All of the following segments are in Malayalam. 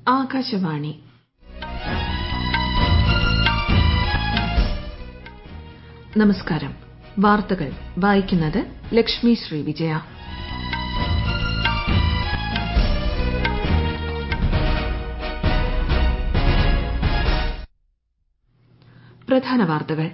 ആകാശവാണി നമസ്കാരം വാർത്തകൾ വായിക്കുന്നത് ലക്ഷ്മി ശ്രീ വിജയ പ്രധാന വാർത്തകൾ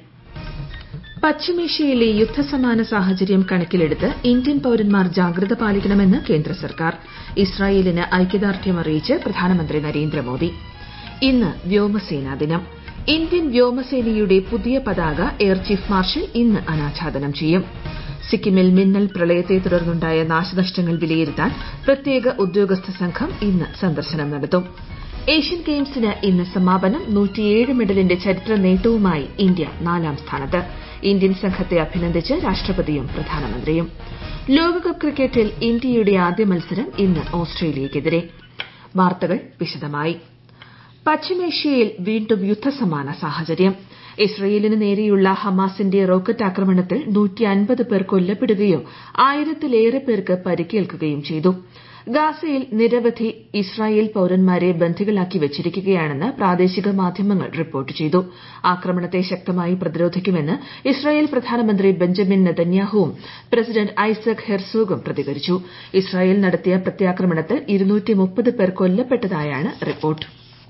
പശ്ചിമേഷ്യയിലെ യുദ്ധസമാന സാഹചര്യം കണക്കിലെടുത്ത് ഇന്ത്യൻ പൌരന്മാർ ജാഗ്രത പാലിക്കണമെന്ന് കേന്ദ്ര സർക്കാർ ഇസ്രായേലിന് ഐക്യദാർഢ്യം അറിയിച്ച് പ്രധാനമന്ത്രി നരേന്ദ്രമോദി ഇന്ന് വ്യോമസേനാ ദിനം ഇന്ത്യൻ വ്യോമസേനയുടെ പുതിയ പതാക എയർ ചീഫ് മാർഷൽ ഇന്ന് അനാച്ഛാദനം ചെയ്യും സിക്കിമിൽ മിന്നൽ പ്രളയത്തെ തുടർന്നുണ്ടായ നാശനഷ്ടങ്ങൾ വിലയിരുത്താൻ പ്രത്യേക ഉദ്യോഗസ്ഥ സംഘം ഇന്ന് സന്ദർശനം നടത്തും ഏഷ്യൻ ഗെയിംസിന് ഇന്ന് സമാപനം മെഡലിന്റെ ചരിത്ര നേട്ടവുമായി ഇന്ത്യ നാലാം സ്ഥാനത്ത് ഇന്ത്യൻ സംഘത്തെ അഭിനന്ദിച്ച് രാഷ്ട്രപതിയും പ്രധാനമന്ത്രിയും ലോകകപ്പ് ക്രിക്കറ്റിൽ ഇന്ത്യയുടെ ആദ്യ മത്സരം ഇന്ന് ഓസ്ട്രേലിയയ്ക്കെതിരെ വാർത്തകൾ വിശദമായി പശ്ചിമേഷ്യയിൽ വീണ്ടും യുദ്ധസമാന സാഹചര്യം ഇസ്രയേലിന് നേരെയുള്ള ഹമാസിന്റെ റോക്കറ്റ് ആക്രമണത്തിൽ പേർ കൊല്ലപ്പെടുകയും ആയിരത്തിലേറെ പേർക്ക് പരിക്കേൽക്കുകയും ചെയ്തു ഗാസയിൽ നിരവധി ഇസ്രായേൽ പൌരന്മാരെ ബന്ദികളാക്കി വച്ചിരിക്കുകയാണെന്ന് പ്രാദേശിക മാധ്യമങ്ങൾ റിപ്പോർട്ട് ചെയ്തു ആക്രമണത്തെ ശക്തമായി പ്രതിരോധിക്കുമെന്ന് ഇസ്രായേൽ പ്രധാനമന്ത്രി ബെഞ്ചമിൻ നെതന്യാഹുവും പ്രസിഡന്റ് ഐസക് ഹെർസോഗും പ്രതികരിച്ചു ഇസ്രായേൽ നടത്തിയ പ്രത്യാക്രമണത്തിൽ പേർ കൊല്ലപ്പെട്ടതായാണ് റിപ്പോർട്ട്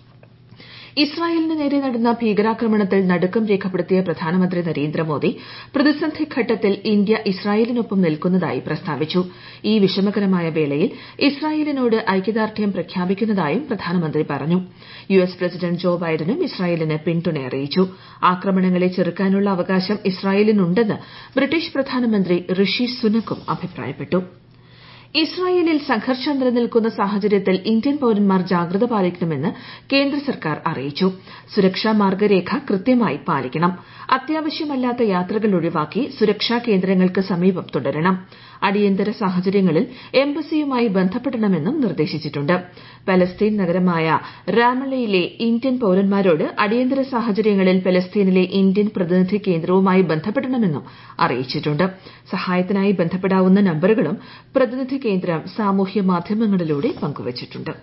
ഇസ്രായേലിന് നേരെ നടന്ന ഭീകരാക്രമണത്തിൽ നടുക്കം രേഖപ്പെടുത്തിയ പ്രധാനമന്ത്രി നരേന്ദ്രമോദി പ്രതിസന്ധി ഘട്ടത്തിൽ ഇന്ത്യ ഇസ്രായേലിനൊപ്പം നിൽക്കുന്നതായി പ്രസ്താവിച്ചു ഈ വിഷമകരമായ വേളയിൽ ഇസ്രായേലിനോട് ഐക്യദാർഢ്യം പ്രഖ്യാപിക്കുന്നതായും പ്രധാനമന്ത്രി പറഞ്ഞു യു എസ് പ്രസിഡന്റ് ജോ ബൈഡനും ഇസ്രായേലിന് പിന്തുണ അറിയിച്ചു ആക്രമണങ്ങളെ ചെറുക്കാനുള്ള അവകാശം ഇസ്രായേലിനുണ്ടെന്ന് ബ്രിട്ടീഷ് പ്രധാനമന്ത്രി ഋഷി സുനക്കും അഭിപ്രായപ്പെട്ടു ഇസ്രായേലിൽ സംഘർഷം നിലനിൽക്കുന്ന സാഹചര്യത്തിൽ ഇന്ത്യൻ പൌരന്മാർ ജാഗ്രത പാലിക്കണമെന്ന് കേന്ദ്ര സർക്കാർ അറിയിച്ചു സുരക്ഷാ മാർഗ്ഗരേഖ കൃത്യമായി പാലിക്കണം അത്യാവശ്യമല്ലാത്ത യാത്രകൾ ഒഴിവാക്കി സുരക്ഷാ കേന്ദ്രങ്ങൾക്ക് സമീപം തുടരണം അടിയന്തര സാഹചര്യങ്ങളിൽ എംബസിയുമായി ബന്ധപ്പെടണമെന്നും നിർദ്ദേശിച്ചിട്ടുണ്ട് പലസ്തീൻ നഗരമായ റാമള്ളയിലെ ഇന്ത്യൻ പൌരന്മാരോട് അടിയന്തര സാഹചര്യങ്ങളിൽ പലസ്തീനിലെ ഇന്ത്യൻ പ്രതിനിധി കേന്ദ്രവുമായി ബന്ധപ്പെടണമെന്നും അറിയിച്ചിട്ടുണ്ട് സഹായത്തിനായി ബന്ധപ്പെടാവുന്ന നമ്പറുകളും പ്രതിനിധി കേന്ദ്രം സാമൂഹ്യ മാധ്യമങ്ങളിലൂടെ പങ്കുവച്ചിട്ടുണ്ട്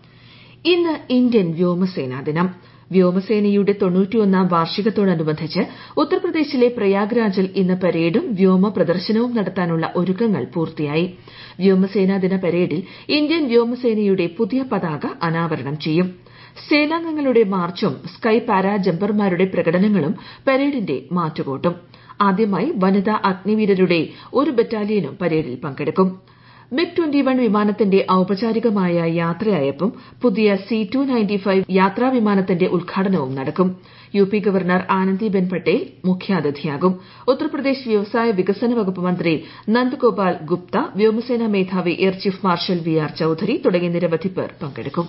ഇന്ന് ഇന്ത്യൻ വ്യോമസേനാ ദിനം വ്യോമസേനയുടെ തൊണ്ണൂറ്റിയൊന്നാം വാർഷികത്തോടനുബന്ധിച്ച് ഉത്തർപ്രദേശിലെ പ്രയാഗ്രാജിൽ ഇന്ന് പരേഡും വ്യോമ പ്രദർശനവും നടത്താനുള്ള ഒരുക്കങ്ങൾ പൂർത്തിയായി വ്യോമസേനാ ദിന പരേഡിൽ ഇന്ത്യൻ വ്യോമസേനയുടെ പുതിയ പതാക അനാവരണം ചെയ്യും സേനാംഗങ്ങളുടെ മാർച്ചും സ്കൈ പാരാ ജമ്പർമാരുടെ പ്രകടനങ്ങളും പരേഡിന്റെ മാറ്റുകൂട്ടും ആദ്യമായി വനിതാ അഗ്നിവീരരുടെ ഒരു ബറ്റാലിയനും പരേഡിൽ പങ്കെടുക്കും മിഗ് ട്വന്റി വൺ വിമാനത്തിന്റെ ഔപചാരികമായ യാത്രയയപ്പും പുതിയ സി ടു നയന്റി ഫൈവ് യാത്രാ വിമാനത്തിന്റെ ഉദ്ഘാടനവും നടക്കും U P governor Anandiben Patel മുഖ്യാതിഥിയാകും ഉത്തർപ്രദേശ് വ്യവസായ വികസന വകുപ്പ് മന്ത്രി നന്ദ്ഗോപാൽ ഗുപ്ത വ്യോമസേനാ മേധാവി air chief marshal V R Chaudhari തുടങ്ങി നിരവധി പേർ പങ്കെടുക്കും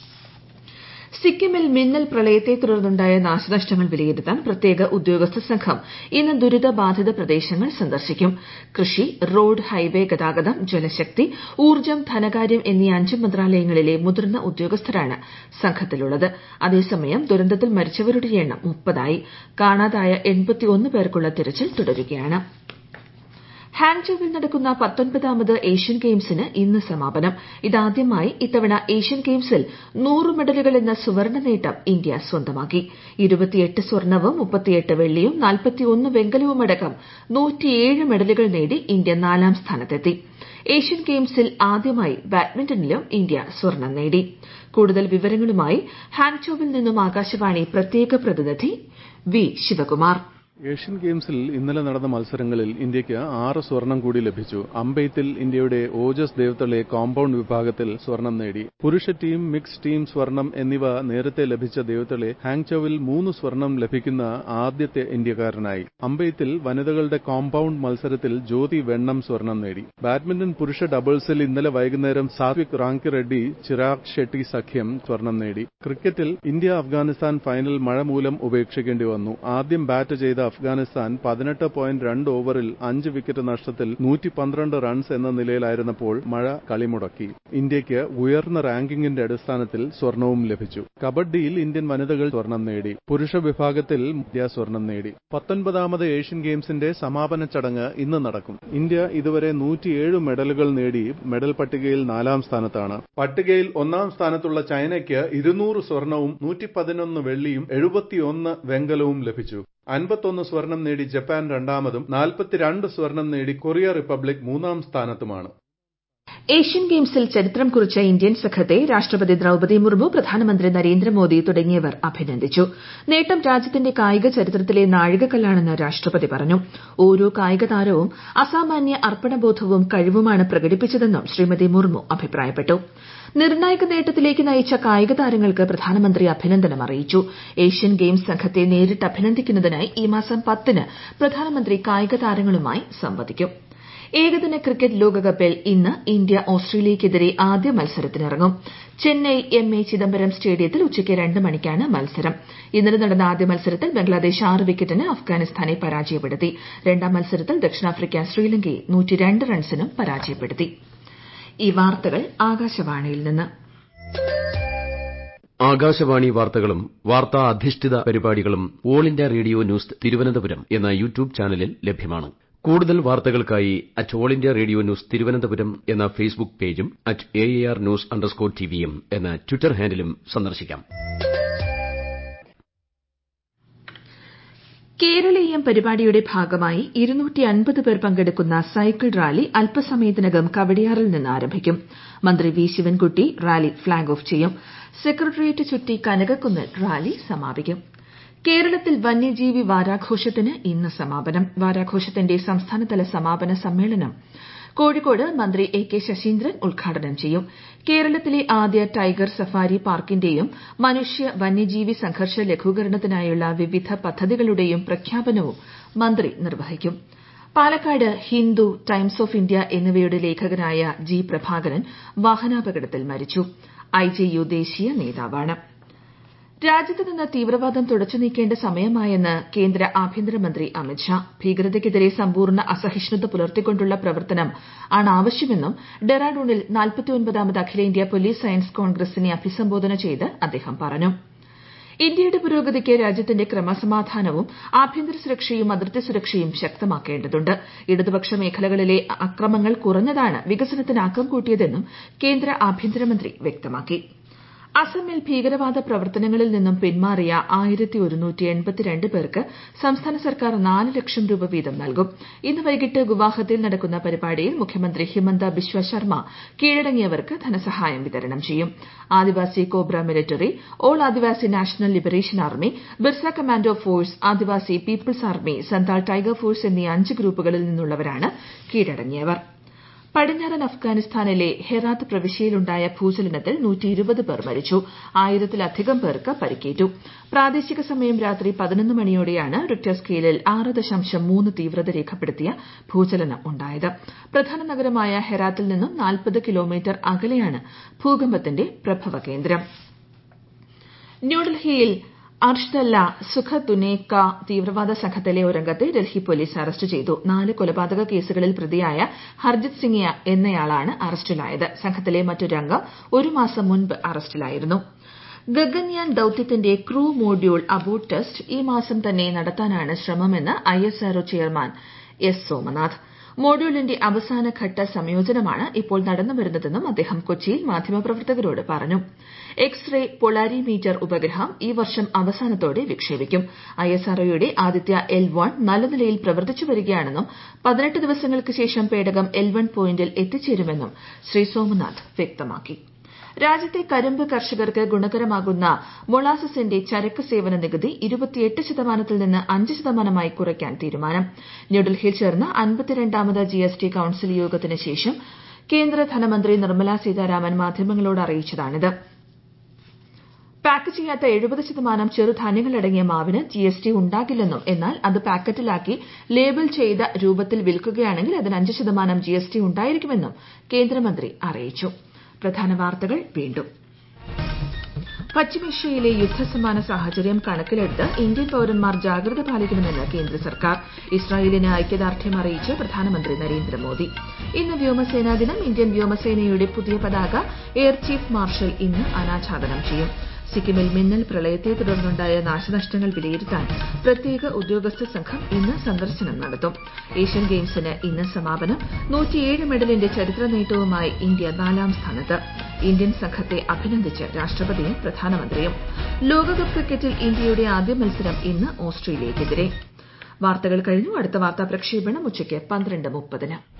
സിക്കിമിൽ മിന്നൽ പ്രളയത്തെ തുടർന്നുണ്ടായ നാശനഷ്ടങ്ങൾ വിലയിരുത്താൻ പ്രത്യേക ഉദ്യോഗസ്ഥ സംഘം ഇന്ന് ദുരിതബാധിത പ്രദേശങ്ങൾ സന്ദർശിക്കും കൃഷി റോഡ് ഹൈവേ ഗതാഗതം ജലശക്തി ഊർജ്ജം ധനകാര്യം എന്നീ അഞ്ച് മന്ത്രാലയങ്ങളിലെ മുതിർന്ന ഉദ്യോഗസ്ഥരാണ് സംഘത്തിലുള്ളത് അതേസമയം ദുരന്തത്തിൽ മരിച്ചവരുടെ എണ്ണം മുപ്പതായി കാണാതായ പേർക്കുള്ള തിരച്ചിൽ തുടരുകയാണ് ഹാങ്ചോവിൽ നടക്കുന്ന പത്തൊൻപതാമത് ഏഷ്യൻ ഗെയിംസിന് ഇന്ന് സമാപനം ഇതാദ്യമായി ഇത്തവണ ഏഷ്യൻ ഗെയിംസിൽ നൂറ് മെഡലുകൾ എന്ന സുവർണ്ണ നേട്ടം ഇന്ത്യ സ്വന്തമാക്കി ഇരുപത്തിയെട്ട് സ്വർണവും മുപ്പത്തിയെട്ട് വെള്ളിയും നാൽപ്പത്തിയൊന്ന് വെങ്കലവുമടക്കം നൂറ്റിയേഴ് മെഡലുകൾ നേടി ഇന്ത്യ നാലാം സ്ഥാനത്തെത്തി ഏഷ്യൻ ഗെയിംസിൽ ആദ്യമായി ബാഡ്മിന്റണിലും ഇന്ത്യ സ്വർണം നേടി കൂടുതൽ വിവരങ്ങളുമായി ഹാങ്ചോവിൽ നിന്നും ആകാശവാണി പ്രത്യേക പ്രതിനിധി വി ശിവകുമാർ ഏഷ്യൻ ഗെയിംസിൽ ഇന്നലെ നടന്ന മത്സരങ്ങളിൽ ഇന്ത്യയ്ക്ക് ആറ് സ്വർണം കൂടി ലഭിച്ചു അമ്പെയ്ത്തിൽ ഇന്ത്യയുടെ ഓജസ് ദേവ്തളെ കോമ്പൌണ്ട് വിഭാഗത്തിൽ സ്വർണം നേടി പുരുഷ ടീം മിക്സ് ടീം സ്വർണം എന്നിവ നേരത്തെ ലഭിച്ച ദേവ്തളെ ഹാങ്ചോവിൽ മൂന്ന് സ്വർണം ലഭിക്കുന്ന ആദ്യത്തെ ഇന്ത്യക്കാരനായി അമ്പെയ്ത്തിൽ വനിതകളുടെ കോമ്പൌണ്ട് മത്സരത്തിൽ ജ്യോതി വെണ്ണം സ്വർണം നേടി ബാഡ്മിന്റൺ പുരുഷ ഡബിൾസിൽ ഇന്നലെ വൈകുന്നേരം സാത്വിക് റാങ്കി റെഡ്ഡി ചിരാഗ് ഷെട്ടി സഖ്യം സ്വർണം നേടി ക്രിക്കറ്റിൽ ഇന്ത്യ അഫ്ഗാനിസ്ഥാൻ ഫൈനൽ മഴ മൂലം ഉപേക്ഷിക്കേണ്ടി വന്നു ആദ്യം ബാറ്റ് ചെയ്ത അഫ്ഗാനിസ്ഥാൻ പതിനെട്ട് പോയിന്റ് രണ്ട് ഓവറിൽ അഞ്ച് വിക്കറ്റ് നഷ്ടത്തിൽ നൂറ്റി പന്ത്രണ്ട് റൺസ് എന്ന നിലയിലായിരുന്നപ്പോൾ മഴ കളിമുടക്കി ഇന്ത്യയ്ക്ക് ഉയർന്ന റാങ്കിങ്ങിന്റെ അടിസ്ഥാനത്തിൽ സ്വർണവും ലഭിച്ചു കബഡിയിൽ ഇന്ത്യൻ വനിതകൾ സ്വർണം നേടി പുരുഷ വിഭാഗത്തിൽ ഇന്ത്യ സ്വർണം നേടി പത്തൊൻപതാമത് ഏഷ്യൻ ഗെയിംസിന്റെ സമാപന ചടങ്ങ് ഇന്ന് നടക്കും ഇന്ത്യ ഇതുവരെ നൂറ്റിയേഴ് മെഡലുകൾ നേടി മെഡൽ പട്ടികയിൽ നാലാം സ്ഥാനത്താണ് പട്ടികയിൽ ഒന്നാം സ്ഥാനത്തുള്ള ചൈനയ്ക്ക് ഇരുന്നൂറ് സ്വർണവും നൂറ്റി പതിനൊന്ന് വെള്ളിയും എഴുപത്തിയൊന്ന് വെങ്കലവും ലഭിച്ചു അൻപത്തൊന്ന് സ്വർണം നേടി ജപ്പാൻ രണ്ടാമതും നാൽപ്പത്തിരണ്ട് സ്വർണം നേടി കൊറിയ റിപ്പബ്ലിക് മൂന്നാം സ്ഥാനത്തുമാണ് ഏഷ്യൻ ഗെയിംസിൽ ചരിത്രം കുറിച്ച ഇന്ത്യൻ സംഘത്തെ രാഷ്ട്രപതി ദ്രൌപദി മുർമു പ്രധാനമന്ത്രി നരേന്ദ്രമോദി തുടങ്ങിയവർ അഭിനന്ദിച്ചു നേട്ടം രാജ്യത്തിന്റെ കായിക ചരിത്രത്തിലെ നാഴികക്കല്ലാണെന്ന് രാഷ്ട്രപതി പറഞ്ഞു ഓരോ കായിക താരവും അസാമാന്യ അർപ്പണബോധവും കഴിവുമാണ് പ്രകടിപ്പിച്ചതെന്നും ശ്രീമതി മുർമു അഭിപ്രായപ്പെട്ടു നിർണായക നേട്ടത്തിലേക്ക് നയിച്ച കായിക താരങ്ങൾക്ക് പ്രധാനമന്ത്രി അഭിനന്ദനം അറിയിച്ചു ഏഷ്യൻ ഗെയിംസ് സംഘത്തെ നേരിട്ട് അഭിനന്ദിക്കുന്നതിനായി ഈ മാസം പത്തിന് പ്രധാനമന്ത്രി കായിക താരങ്ങളുമായി സംവദിക്കും ഏകദിന ക്രിക്കറ്റ് ലോകകപ്പിൽ ഇന്ന് ഇന്ത്യ ഓസ്ട്രേലിയയ്ക്കെതിരെ ആദ്യ മത്സരത്തിനിറങ്ങും ചെന്നൈ എം എ ചിദംബരം സ്റ്റേഡിയത്തിൽ ഉച്ചയ്ക്ക് രണ്ട് മണിക്കാണ് മത്സരം ഇന്നലെ നടന്ന ആദ്യ മത്സരത്തിൽ ബംഗ്ലാദേശ് ആറ് വിക്കറ്റിന് അഫ്ഗാനിസ്ഥാനെ പരാജയപ്പെടുത്തി രണ്ടാം മത്സരത്തിൽ ദക്ഷിണാഫ്രിക്ക ശ്രീലങ്കയെ റൺസിനും പരാജയപ്പെടുത്തി ഈ വാർത്തകൾ ആകാശവാണിയിൽ നിന്ന് ആകാശവാണി വാർത്തകളും വാർത്താ അധിഷ്ഠിത പരിപാടികളും All India Radio news Thiruvananthapuram എന്ന യൂട്യൂബ് ചാനലിൽ ലഭ്യമാണ് കൂടുതൽ വാർത്തകൾക്കായി at All India Radio news Thiruvananthapuram എന്ന ഫേസ്ബുക്ക് പേജും at A R news underscore ടിവിയും എന്ന ട്വിറ്റർ ഹാൻഡിലും സന്ദർശിക്കാം കേരളീയം പരിപാടിയുടെ ഭാഗമായി പേർ പങ്കെടുക്കുന്ന സൈക്കിൾ റാലി അല്പസമയത്തിനകം കവടിയാറിൽ നിന്ന് ആരംഭിക്കും മന്ത്രി V Sivankutty rally flag off ചെയ്യും സെക്രട്ടേറിയറ്റ് ചുറ്റി കനകക്കുന്നിൽ റാലി സമാപിക്കും കേരളത്തിൽ വന്യജീവി വാരാഘോഷത്തിന് ഇന്ന് സമാപനം വാരാഘോഷത്തിന്റെ സംസ്ഥാനതല സമാപന സമ്മേളനം കോഴിക്കോട് മന്ത്രി എ കെ ശശീന്ദ്രൻ ഉദ്ഘാടനം ചെയ്യും കേരളത്തിലെ ആദ്യ ടൈഗർ സഫാരി പാർക്കിന്റെയും മനുഷ്യ വന്യജീവി സംഘർഷ ലഘൂകരണത്തിനായുള്ള വിവിധ പദ്ധതികളുടെയും പ്രഖ്യാപനവും മന്ത്രി നിർവഹിക്കും Palakkad Hindu Times of India എന്നിവയുടെ ലേഖകനായ ജി പ്രഭാകരൻ വാഹനാപകടത്തിൽ മരിച്ചു ഐജെയു ദേശീയ നേതാവാണ് രാജ്യത്ത് നിന്ന് തീവ്രവാദം തുടച്ചു നീക്കേണ്ട സമയമായെന്ന് കേന്ദ്ര ആഭ്യന്തരമന്ത്രി അമിത് ഷാ ഭീകരതയ്ക്കെതിരെ സമ്പൂർണ്ണ അസഹിഷ്ണുത പുലർത്തിക്കൊണ്ടുള്ള പ്രവർത്തനം ആണാവശ്യമെന്നും ഡെറാഡൂണിൽ നാൽപ്പത്തിയൊൻപതാമത് അഖിലേന്ത്യാ പോലീസ് സയൻസ് കോൺഗ്രസിനെ അഭിസംബോധന ചെയ്ത് അദ്ദേഹം പറഞ്ഞു ഇന്ത്യയുടെ പുരോഗതിക്ക് രാജ്യത്തിന്റെ ക്രമസമാധാനവും ആഭ്യന്തര സുരക്ഷയും അതിർത്തി സുരക്ഷയും ശക്തമാക്കേണ്ടതുണ്ട് ഇടതുപക്ഷ മേഖലകളിലെ അക്രമങ്ങൾ കുറഞ്ഞതാണ് വികസനത്തിന് ആക്കം കൂട്ടിയതെന്നും കേന്ദ്ര ആഭ്യന്തരമന്ത്രി വ്യക്തമാക്കി അസമിൽ ഭീകരവാദ പ്രവർത്തനങ്ങളിൽ നിന്നും പിന്മാറിയ പേർക്ക് സംസ്ഥാന സർക്കാർ നാല് ലക്ഷം രൂപ വീതം നൽകും ഇന്ന് വൈകിട്ട് ഗുവാഹത്തിയിൽ നടക്കുന്ന പരിപാടിയിൽ മുഖ്യമന്ത്രി ഹിമന്ത ബിശ്വ ശർമ്മ കീഴടങ്ങിയവർക്ക് ധനസഹായം വിതരണം ചെയ്യും Adivasi cobra military all Adivasi national liberation army Birsa commando force Adivasi people's army Santhal tiger force എന്നീ അഞ്ച് ഗ്രൂപ്പുകളിൽ നിന്നുള്ളവരാണ് കീഴടങ്ങിയവർ പടിഞ്ഞാറൻ അഫ്ഗാനിസ്ഥാനിലെ ഹെറാത്ത് പ്രവിശ്യയിലുണ്ടായ ഭൂചലനത്തിൽ പേർ മരിച്ചു ആയിരത്തിലധികം പേർക്ക് പരിക്കേറ്റു പ്രാദേശിക സമയം രാത്രി പതിനൊന്ന് മണിയോടെയാണ് റിക്ടർ സ്കെയിലിൽ ആറ് ദശാംശം മൂന്ന് തീവ്രത രേഖപ്പെടുത്തിയ ഭൂചലനം ഉണ്ടായത് പ്രധാന നഗരമായ ഹെറാത്തിൽ നിന്നും നാൽപ്പത് കിലോമീറ്റർ അകലെയാണ് ഭൂകമ്പത്തിന്റെ പ്രഭവ കേന്ദ്രം ന്യൂഡൽഹിയിൽ അർഷ്ദല്ല സുഖ ദുനേക തീവ്രവാദ സംഘത്തിലെ ഒരംഗത്തെ ഡൽഹി പോലീസ് അറസ്റ്റ് ചെയ്തു നാല് കൊലപാതക കേസുകളിൽ പ്രതിയായ ഹർജിത് സിംഗ് എന്നയാളാണ് അറസ്റ്റിലായത് സംഘത്തിലെ മറ്റൊരംഗം ഒരു മാസം മുൻപ് അറസ്റ്റിലായിരുന്നു ഗഗൻയാൻ ദൌത്യത്തിന്റെ ക്രൂ മോഡ്യൂൾ അബോട്ട് ടെസ്റ്റ് ഈ മാസം തന്നെ നടത്താനാണ് ശ്രമമെന്ന് ഐഎസ്ആർഒ ചെയർമാൻ എസ് സോമനാഥ് മോഡ്യൂളിന്റെ അവസാനഘട്ട സംയോജനമാണ് ഇപ്പോൾ നടന്നുവരുന്നതെന്നും അദ്ദേഹം കൊച്ചിയിൽ മാധ്യമപ്രവർത്തകരോട് പറഞ്ഞു എക്സ് റേ പൊളാരിമീറ്റർ ഉപഗ്രഹം ഈ വർഷം അവസാനത്തോടെ വിക്ഷേപിക്കും ഐഎസ്ആർഒയുടെ ആദിത്യ എൽ വൺ നല്ല നിലയിൽ പ്രവർത്തിച്ചു വരികയാണെന്നും പതിനെട്ട് ദിവസങ്ങൾക്ക് ശേഷം പേടകം എൽ വൺ പോയിന്റിൽ എത്തിച്ചേരുമെന്നും ശ്രീ സോമനാഥ് വ്യക്തമാക്കി രാജ്യത്തെ കരിമ്പ് കർഷകർക്ക് ഗുണകരമാകുന്ന മൊളാസസിന്റെ ചരക്ക് സേവന നികുതി ഇരുപത്തിയെട്ട് ശതമാനത്തിൽ നിന്ന് അഞ്ച് ശതമാനമായി കുറയ്ക്കാൻ തീരുമാനം ന്യൂഡൽഹിയിൽ ചേർന്ന അൻപത്തിരണ്ടാമത് ജിഎസ്ടി കൌൺസിൽ യോഗത്തിന് ശേഷം കേന്ദ്ര ധനമന്ത്രി നിർമ്മല സീതാരാമൻ മാധ്യമങ്ങളോട് അറിയിച്ചതാണിത് പാക്ക് ചെയ്യാത്ത എഴുപത് ശതമാനം ചെറുധാന്യങ്ങളടങ്ങിയ മാവിന് ജിഎസ്ടി ഉണ്ടാകില്ലെന്നും എന്നാൽ അത് പാക്കറ്റിലാക്കി ലേബൽ ചെയ്ത രൂപത്തിൽ വിൽക്കുകയാണെങ്കിൽ അതിന് അഞ്ച് ശതമാനം ജിഎസ്ടി ഉണ്ടായിരിക്കുമെന്നും കേന്ദ്രമന്ത്രി അറിയിച്ചു പ്രധാന വാർത്തകൾ വീണ്ടും പശ്ചിമേഷ്യയിലെ യുദ്ധസമാന സാഹചര്യം കണക്കിലെടുത്ത് ഇന്ത്യൻ പൌരന്മാർ ജാഗ്രത പാലിക്കണമെന്ന് കേന്ദ്ര സർക്കാർ ഇസ്രായേലിന് ഐക്യദാർഢ്യം അറിയിച്ച് പ്രധാനമന്ത്രി നരേന്ദ്രമോദി ഇന്ന് വ്യോമസേനാ ദിനം ഇന്ത്യൻ വ്യോമസേനയുടെ പുതിയ പതാക എയർ ചീഫ് മാർഷൽ ഇന്ന് അനാച്ഛാദനം ചെയ്യും സിക്കിമിൽ മിന്നൽ പ്രളയത്തെ തുടർന്നുണ്ടായ നാശനഷ്ടങ്ങൾ വിലയിരുത്താൻ പ്രത്യേക ഉദ്യോഗസ്ഥ സംഘം ഇന്ന് സന്ദർശനം നടത്തും ഏഷ്യൻ ഗെയിംസിന് ഇന്ന് സമാപനം മെഡലിന്റെ ചരിത്ര നേട്ടവുമായി ഇന്ത്യ നാലാം സ്ഥാനത്ത് ഇന്ത്യൻ സംഘത്തെ അഭിനന്ദിച്ച് രാഷ്ട്രപതിയും പ്രധാനമന്ത്രിയും ലോകകപ്പ് ക്രിക്കറ്റിൽ ഇന്ത്യയുടെ ആദ്യ മത്സരം ഇന്ന് ഓസ്ട്രേലിയയ്ക്കെതിരെ വാർത്തകൾ കഴിഞ്ഞു അടുത്ത വാർത്താ പ്രക്ഷേപണം ഉച്ചയ്ക്ക് പന്ത്രണ്ട് മുപ്പതിന്